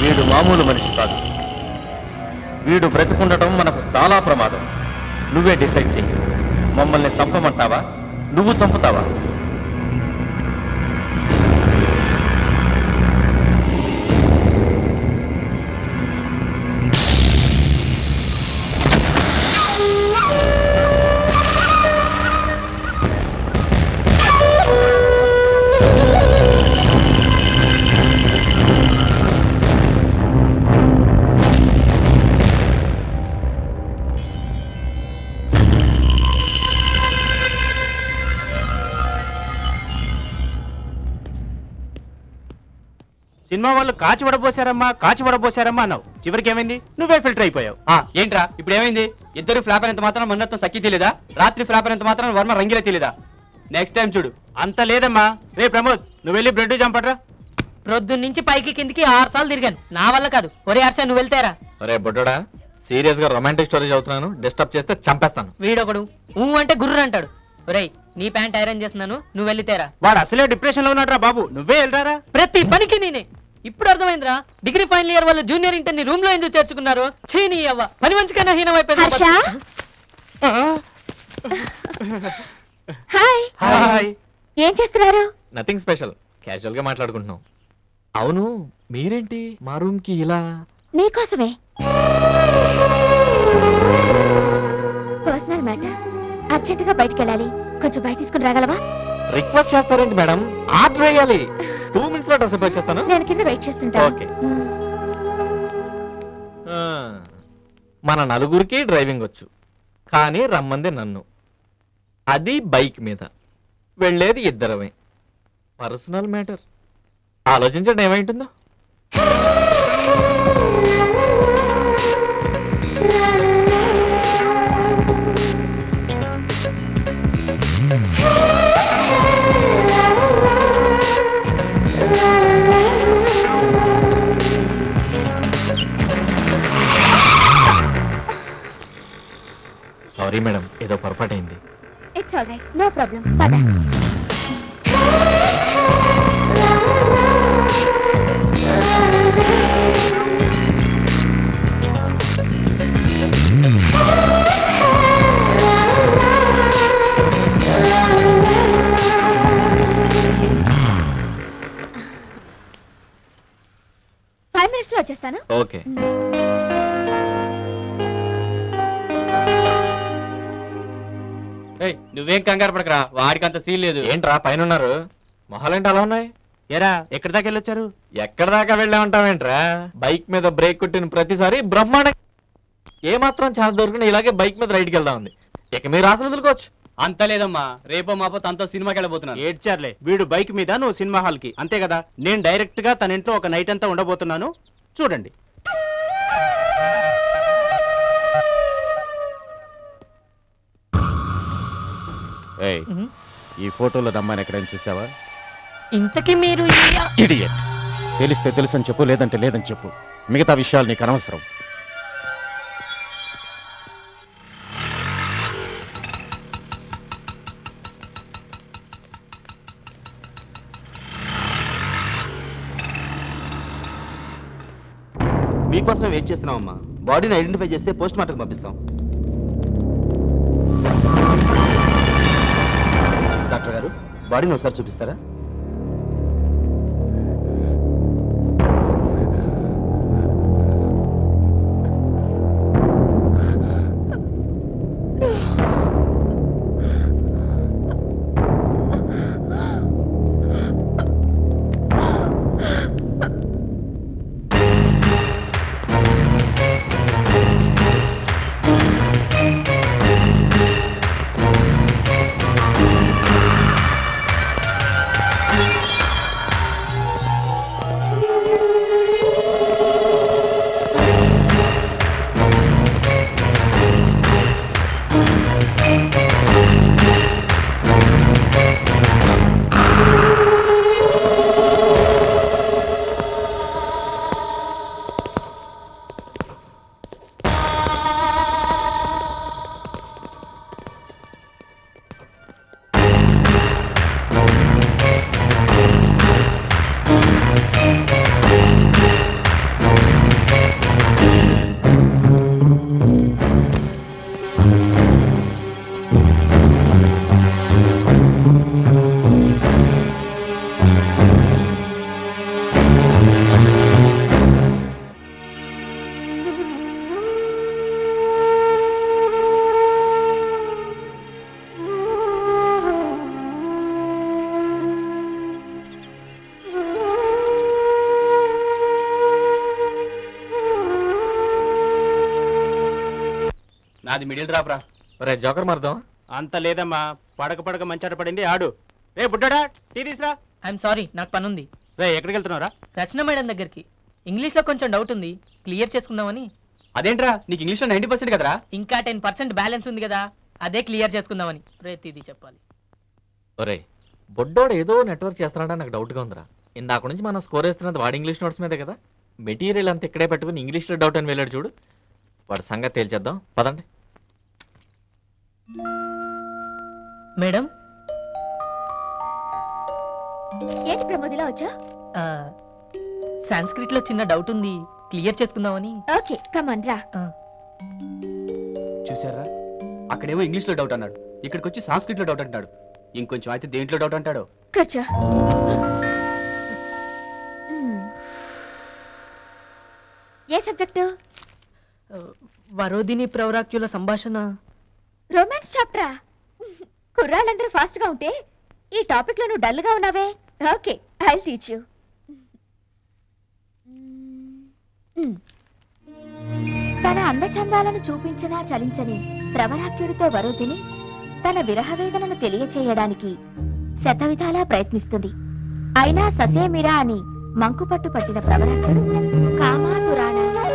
వీడు మామూలు మనిషి కాదు వీడు బ్రతికుండటం మనకు చాలా ప్రమాదం నువ్వే డిసైడ్ చెయ్యి మమ్మల్ని చంపమంటావా నువ్వు చంపుతావా సినిమా వాళ్ళు కాచి వడబోసారమ్మా కాచి వడబోసారమ్మా అన్నావు చివరికి ఏమైంది నువ్వే ఫిల్టర్ అయిపోయావు ఆ, ఏంట్రా ఇప్పుడు ఏమైంది ఇద్దరు ఫ్లాప్ అయినంత మాత్రం మొన్నతో సఖి తెలియదా రాత్రి ఫ్లాప్ అయినంత మాత్రం వర్మ రంగిలే తెలియదా నెక్స్ట్ టైం చూడు అంత లేదమ్మా రే ప్రమోద్ నువ్వు వెళ్ళి బ్రెడ్ చంపట్రా ప్రొద్దున్న నుంచి పైకి కిందికి ఆరు సార్లు తిరిగాను నా వల్ల కాదు ఒరే హర్ష నువ్వు వెళ్తారా అరే బొడ్డోడా సీరియస్ గా రొమాంటిక్ స్టోరీ చదువుతున్నాను డిస్టర్బ్ చేస్తే చంపేస్తాను వీడొకడు ఊ అంటే గుర్రు అంటాడు ఒరేయ్ నీ ప్యాంట్ ఐరన్ చేస్తున్నాను నువ్వు వెళ్ళితేరా వాడు అసలే డిప్రెషన్ లో ఉన్నాడు బాబు నువ్వే వెళ్ళరారా ప్రతి పనికి నేనే ఇప్పుడు అర్థమైందిరా డిగ్రీ ఫైనల్ ఇయర్ వాళ్ళు జూనియర్ ఇంటర్ ని రూమ్ లో ఎందుకు చేర్చుకున్నారు చేయని అవ్వ పని మంచికైనా హర్ష హీనమైపోయింది హాయ్ హాయ్ ఏం చేస్తున్నారు నథింగ్ స్పెషల్ క్యాజువల్ గా మాట్లాడుకుంటున్నాం అవును మీరేంటి మా రూమ్ కి ఇలా నీకోసమే పర్సనల్ మ్యాటర్ అర్జెంట్ గా బయటికి వెళ్ళాలి కొంచెం బయట తీసుకుని రాగలవా రిక్వెస్ట్ చేస్తారేంటి మేడం ఆర్డర్ వేయాలి టూ మినిట్స్ లో డ్రెస్ వచ్చేస్తాను నేను కింద వెయిట్ చేస్తుంటా ఓకే ఆ, మన నలుగురికి డ్రైవింగ్ వచ్చు కానీ రమ్మంది నన్ను అది బైక్ మీద వెళ్ళేది ఇద్దరమే పర్సనల్ మ్యాటర్ ఆలోచించండి ఏమైంటుందో సారీ మేడం ఏదో పొరపాటైంది it's all right no problem పద ఫైవ్ మినిట్స్ లో వచ్చేస్తాను ఓకే ఏయ్ నువ్వేం కంగారు పడకరా వాడికి అంత సీన్ లేదు ఏంట్రా పైన ఉన్నారు మొహాలేంటి అలా ఉన్నాయి ఏరా ఎక్కడి దాకా వెళ్ళొచ్చారు ఎక్కడ దాకా వెళ్ళా ఉంటావేంట్రా బైక్ మీద బ్రేక్ కొట్టిన ప్రతిసారి బ్రహ్మాండ ఏ మాత్రం ఛాన్స్ దొరికినా ఇలాగే బైక్ మీద రైడ్కి వెళ్దా ఉంది ఇక మీరు ఆశలు వదులుకోవచ్చు అంత లేదమ్మా రేపో మాపో తనతో సినిమాకి వెళ్ళబోతున్నాను ఏడ్చారులే వీడు బైక్ మీద నువ్వు సినిమా హాల్ కి అంతే కదా నేను డైరెక్ట్ గా తన ఇంట్లో ఒక నైట్ అంతా ఉండబోతున్నాను చూడండి ఏయ్ ఈ ఫోటోలో అమ్మాయిని ఎక్కడైనా చూసావా ఇంతకీ మీరు ఈ- ఇడియట్ తెలిస్తే తెలుసని చెప్పు లేదంటే లేదని చెప్పు మిగతా విషయాలు నీకు అనవసరం మీకోసమే వెయిట్ చేస్తున్నామమ్మా బాడీని ఐడెంటిఫై చేస్తే పోస్ట్ మార్టం పంపిస్తాం డాక్టర్ గారు బాడీని ఒకసారి చూపిస్తారా నాది మిడిల్ డ్రాప్ రా రే జోకర్ మర్దాం అంత లేదమ్మా పడక పడక మంచాట పడింది ఆడు రే బుడ్డాడా టీ తీసురా ఐఎమ్ సారీ నాకు పని ఉంది రే ఎక్కడికి వెళ్తున్నావురా రచన మేడం దగ్గరికి ఇంగ్లీష్లో కొంచెం డౌట్ ఉంది క్లియర్ చేసుకుందామని అదేంట్రా నీకు ఇంగ్లీష్లో నైంటీ పర్సెంట్ కదరా ఇంకా టెన్ పర్సెంట్ బ్యాలెన్స్ ఉంది కదా అదే క్లియర్ చేసుకుందామని రేపు ఇది చెప్పాలి ఒరే బొడ్డోడు ఏదో నెట్వర్క్ చేస్తున్నాడని నాకు డౌట్గా ఉందిరా ఇందాక నుంచి మనం స్కోర్ వేస్తున్నది వాడి ఇంగ్లీష్ నోట్స్ మీదే కదా మెటీరియల్ అంతా ఇక్కడే పెట్టుకుని ఇంగ్లీష్లో డౌట్ అని వెళ్ళాడు చూడు వాడి సంగతి తేల్చేద్దాం పదండి మేడం ఏంటి ప్రమోద్ ఇలా వచ్చా ఆ, సాంస్క్రిట్లో చిన్న డౌట్ ఉంది క్లియర్ చేసుకుందామని ఓకే కమన్ రా ఆ, చూసారా అక్కడేమో ఇంగ్లీష్లో డౌట్ అన్నాడు ఇక్కడికి వచ్చి సాంస్క్రిట్లో డౌట్ అంటాడు ఇంకొంచెం అయితే దేంట్లో డౌట్ అంటాడు కూర్చో మ్మ్. ఏ సబ్జెక్టు ఆ, వరోధిని ప్రౌరాక్యుల సంభాషణ రొమాన్స్ చాప్టరా కుర్రాళ్ళందరూ ఫాస్ట్ గా ఉంటే ఈ టాపిక్ లో నువ్వు డల్ గా ఉన్నావే ఓకే ఐ టీచ్ యూ తన అందచందాలను చూపించినా చలించని ప్రవరాక్యుడితో వరోధిని తన విరహవేదనను తెలియచేయడానికి శతవిధాలా ప్రయత్నిస్తుంది అయినా ససేమిరా అని మంకుపట్టు పట్టిన ప్రవరాక్యుడు కామాతురాణ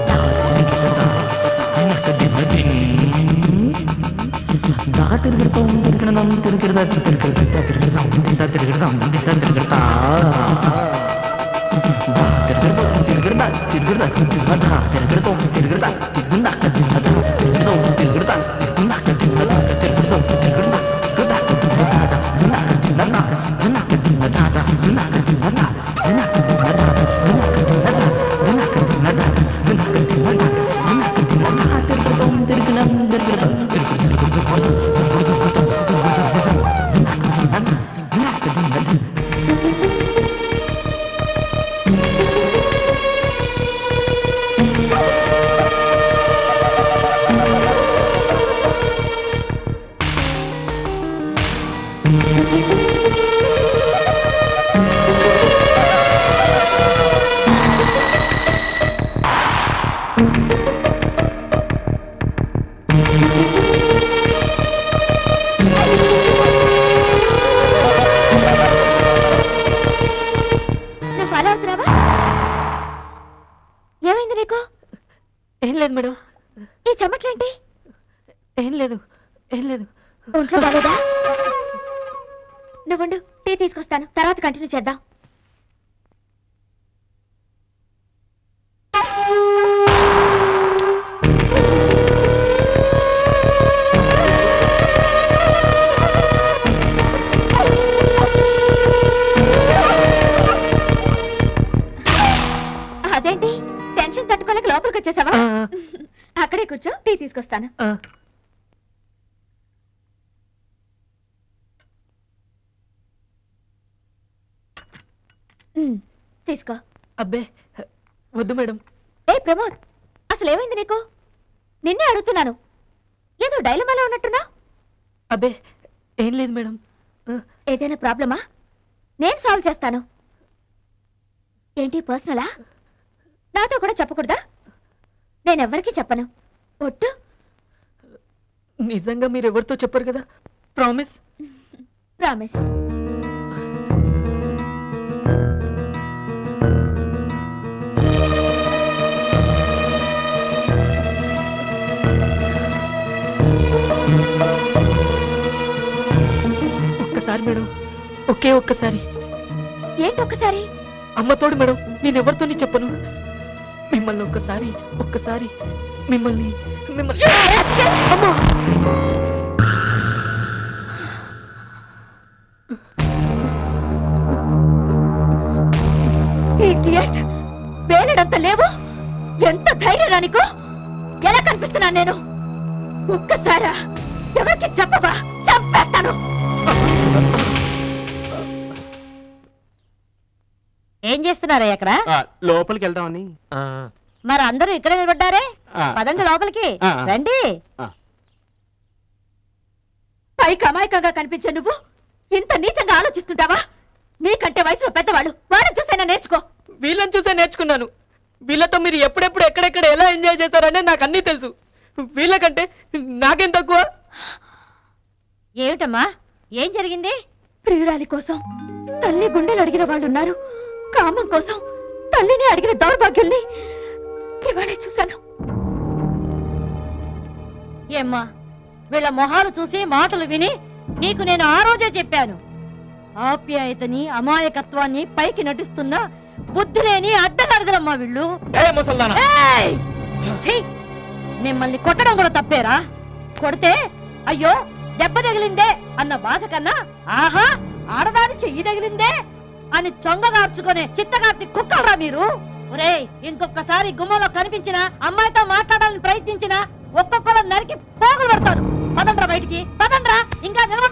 నువ్వు ఫాలో అవుతున్నావా ఏమైంది నీకు ఏం లేదు మేడం ఈ చెమట్లేంటి ఏం లేదు ఏం లేదు ఒంట్లో బాగోదా నువ్వుండు టీ తీసుకొస్తాను తర్వాత కంటిన్యూ చేద్దాం అదేంటి టెన్షన్ తట్టుకోలేక లోపలికి వచ్చేసావా ఆ, అక్కడే కూర్చో టీ తీసుకొస్తాను ఆ, ఉమ్, తీసుకో అబ్బే వద్దు మేడం ఏ ప్రమోద్ అసలు ఏమైంది నీకు నిన్నే అడుగుతున్నాను ఏదో డైలమాలో ఉన్నట్టున్నా అబ్బే ఏం లేదు మేడం ఆ, ఏదైనా ప్రాబ్లమా నేను సాల్వ్ చేస్తాను ఏంటి పర్సనలా నాతో కూడా చెప్పకూడదా నేనెవ్వరికీ చెప్పను ఒట్టు నిజంగా మీరు ఎవరితో చెప్పరు కదా ప్రామిస్ ప్రామిస్ ఒక్కసారి మేడం ఒకే ఒక్కసారి ఏంటి ఒక్కసారి అమ్మతోడు మేడం నేను ఎవరితోని చెప్పను మిమ్మల్ని ఒక్కసారి ఒక్కసారి మిమ్మల్ని మిమ్మల్ని అమ్మా Idiot! వేలడంత లేవు ఎంత ధైర్యం నీకు ఎలా కనిపిస్తున్నాను నేను ఒక్కసారా ఎవరికి చెప్పవా చంపేస్తాను ఏం చేస్తున్నారా అక్కడ ఆ, లోపలికి వెళ్దామని ఆ, మరి అందరూ ఇక్కడ నిలబడ్డారే ఆ, పదండి లోపలికి ఆ. రండి పైకి అమాయకంగా కనిపించే నువ్వు ఇంత నీచంగా ఆలోచిస్తుంటావా నీకంటే వయసులో పెద్దవాళ్ళు వాళ్ళని చూసైనా నేర్చుకో వీళ్ళని చూసే నేర్చుకున్నాను వీళ్ళతో మీరు ఎప్పుడెప్పుడు ఎక్కడెక్కడ ఎలా ఎంజాయ్ చేశారనే నాకు అన్నీ తెలుసు వీళ్ళకంటే నాకేం తక్కువ ఏమిటమ్మా ఏం జరిగింది ప్రియురాలి కోసం తల్లి గుండెలు అడిగిన వాళ్ళు ఉన్నారు కామం కోసం తల్లిని అడిగిన దౌర్భాగ్యుల్ని ఇవాళే చూశాను ఏమ్మా వీళ్ళ మొహాలు చూసి మాటలు విని నీకు నేను ఆ రోజే చెప్పాను ఆప్యాయతని అమాయకత్వాన్ని పైకి నటిస్తున్నా బుద్ధి లేని అడ్డగడదలమ్మా వీళ్ళు ఏ ముసల్దానా ఏయ్! ఛీ! మిమ్మల్ని కొట్టడం కూడా తప్పేరా కొడితే అయ్యో దెబ్బ తగిలిందే అన్న బాధ కన్నా ఆహా ఆడదాని చెయ్యి తగిలిందే అని చొంగగార్చుకునే చిత్తగార్తి కుక్కలరా మీరు ఒరేయ్ ఇంకొకసారి గుమ్మలో కనిపించిన అమ్మాయితో మాట్లాడాలని ప్రయత్నించిన ఒక్కొక్కరు నరికి పోగులు పెడతారు పదండ్రా బయటికి పదండ్రా ఇంకా నిలబడ